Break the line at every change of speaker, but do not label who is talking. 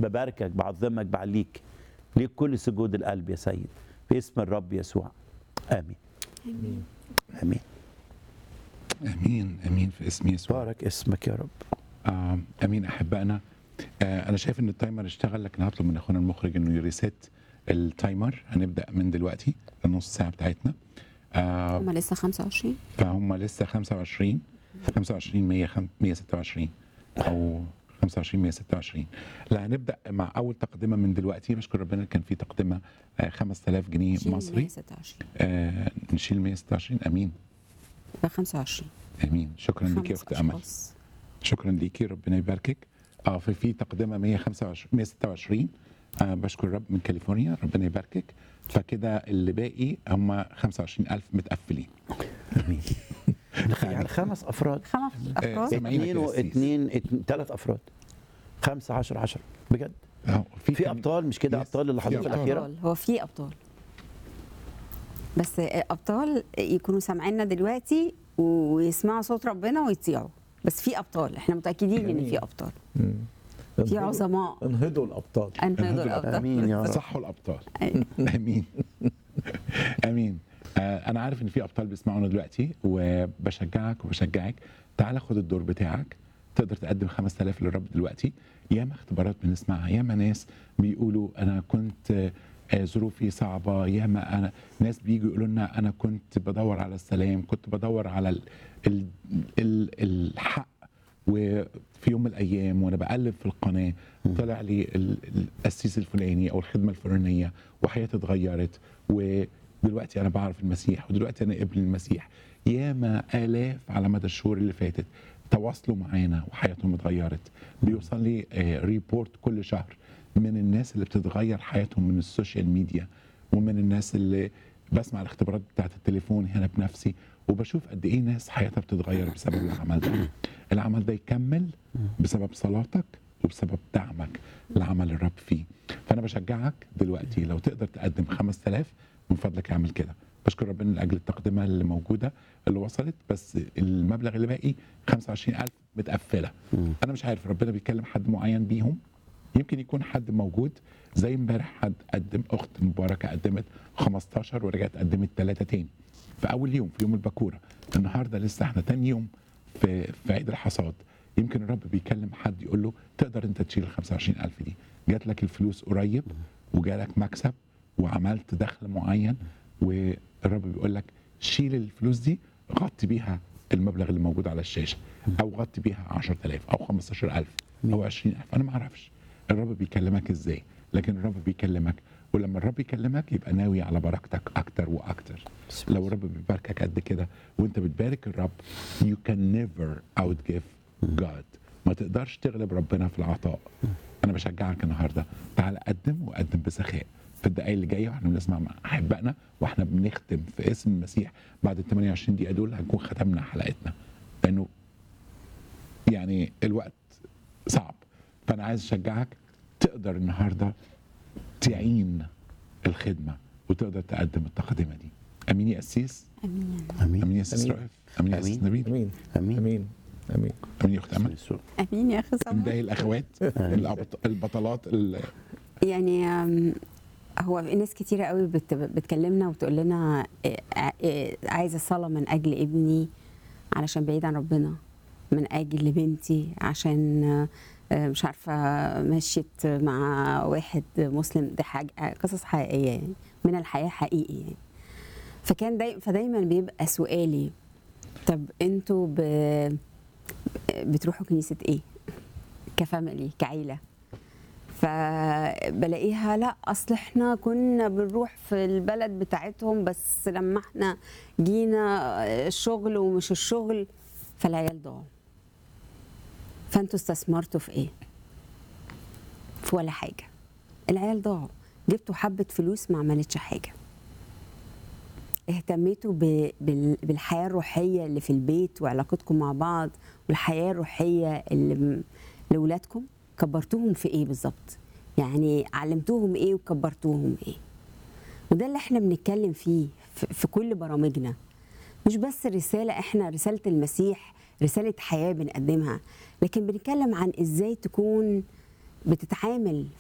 بباركك بعظمك بعليك ليك كل سجود القلب يا سيد باسم الرب يسوع امين
امين
امين
امين امين في اسم يسوع
بارك اسمك يا رب
آه، امين احبائنا آه، انا شايف ان التايمر اشتغل لكن هطلب من اخونا المخرج انه يريست التايمر هنبدا من دلوقتي النص ساعه بتاعتنا آه،
هما لسه 25
فهم لسه 25 25 100 126 او 25 126 لا هنبدا مع اول تقدمه من دلوقتي بشكر ربنا كان في تقدمه آه، 5000 جنيه
شيل
مصري
126
آه، نشيل 126 امين
يبقى 25
امين شكرا ليك يا
خمس
اخت امل
أشخاص.
شكرا ليكي ربنا يباركك اه في في تقدمه 125 126 آه بشكر الرب من كاليفورنيا ربنا يباركك فكده اللي باقي هم 25000 متقفلين
امين يعني خمس افراد
خمس افراد
سامعينك
اثنين
يا أسيس.
واثنين اتنين- ثلاث افراد خمسة عشر عشر بجد
آه في,
في
كم-
ابطال مش كده
يس،
ابطال اللي
في
حضرتك
أبطال.
الاخيره
ابطال هو في ابطال بس ابطال يكونوا سامعيننا دلوقتي ويسمعوا صوت ربنا ويطيعوا بس في ابطال احنا متاكدين ان في ابطال
مم.
في
انهضوا-
عظماء
انهضوا الابطال
انهضوا الابطال
امين يا رب
صحوا الابطال
أيوة.
امين امين آه انا عارف ان في ابطال بيسمعونا دلوقتي وبشجعك وبشجعك تعال خد الدور بتاعك تقدر تقدم 5000 للرب دلوقتي ياما اختبارات بنسمعها ياما ناس بيقولوا انا كنت آه، ظروفي صعبه ياما انا ناس بيجوا يقولوا لنا انا كنت بدور على السلام كنت بدور على ال ال ال الحق وفي يوم من الايام وانا بقلب في القناه طلع لي ال- القسيس الفلاني او الخدمه الفلانيه وحياتي اتغيرت ودلوقتي انا بعرف المسيح ودلوقتي انا ابن المسيح ياما الاف على مدى الشهور اللي فاتت تواصلوا معانا وحياتهم اتغيرت بيوصل لي آه، ريبورت كل شهر من الناس اللي بتتغير حياتهم من السوشيال ميديا ومن الناس اللي بسمع الاختبارات بتاعت التليفون هنا بنفسي وبشوف قد ايه ناس حياتها بتتغير بسبب العمل ده العمل ده يكمل بسبب صلاتك وبسبب دعمك لعمل الرب فيه فانا بشجعك دلوقتي لو تقدر تقدم 5000 من فضلك اعمل كده بشكر ربنا لاجل التقدمه اللي موجوده اللي وصلت بس المبلغ اللي باقي 25000 متقفله انا مش عارف ربنا بيكلم حد معين بيهم يمكن يكون حد موجود زي امبارح حد قدم اخت مباركه قدمت 15 ورجعت قدمت ثلاثه تاني في اول يوم في يوم البكوره النهارده لسه احنا تاني يوم في في عيد الحصاد يمكن الرب بيكلم حد يقول له تقدر انت تشيل ال 25000 دي جات لك الفلوس قريب وجالك مكسب وعملت دخل معين والرب بيقول لك شيل الفلوس دي غطي بيها المبلغ اللي موجود على الشاشه او غطي بيها 10000 او 15000 او 20000 انا ما اعرفش الرب بيكلمك ازاي لكن الرب بيكلمك ولما الرب يكلمك يبقى ناوي على بركتك اكتر واكتر لو الرب بيباركك قد كده وانت بتبارك الرب you can never outgive God ما تقدرش تغلب ربنا في العطاء انا بشجعك النهارده تعال قدم وقدم بسخاء في الدقايق اللي جايه واحنا بنسمع مع احبائنا واحنا بنختم في اسم المسيح بعد ال 28 دقيقه دول هنكون ختمنا حلقتنا لانه يعني الوقت صعب فانا عايز اشجعك تقدر النهارده تعين الخدمه وتقدر تقدم التقدمه دي امين يا قسيس
امين
امين
امين يا استاذ
أمين.
رائف امين يا استاذ
أمين.
نبيل
امين
امين
امين امين
امين يا اخت امل
يسوع.
امين يا اخي سمر
امداي الاخوات الأبط- البطلات ال-
يعني أم، هو في ناس كتيرة قوي بت- بتكلمنا وتقول لنا إيه، ع- إيه، عايزة صلاة من أجل ابني علشان بعيد عن ربنا من أجل بنتي عشان آه، مش عارفة مشيت مع واحد مسلم دي حاجة قصص حقيقية يعني من الحياة حقيقي يعني فكان داي فدايما بيبقى سؤالي طب انتوا ب... بتروحوا كنيسة ايه؟ كفاميلي كعيلة فبلاقيها لا اصل احنا كنا بنروح في البلد بتاعتهم بس لما احنا جينا الشغل ومش الشغل فالعيال ضاعوا فانتوا استثمرتوا في ايه في ولا حاجه العيال ضاعوا جبتوا حبه فلوس ما عملتش حاجه اهتميتوا ب- بال- بالحياه الروحيه اللي في البيت وعلاقتكم مع بعض والحياه الروحيه اللي م- لاولادكم كبرتوهم في ايه بالظبط يعني علمتوهم ايه وكبرتوهم ايه وده اللي احنا بنتكلم فيه في في كل برامجنا مش بس رسالة احنا رسالة المسيح رسالة حياة بنقدمها لكن بنتكلم عن ازاي تكون بتتعامل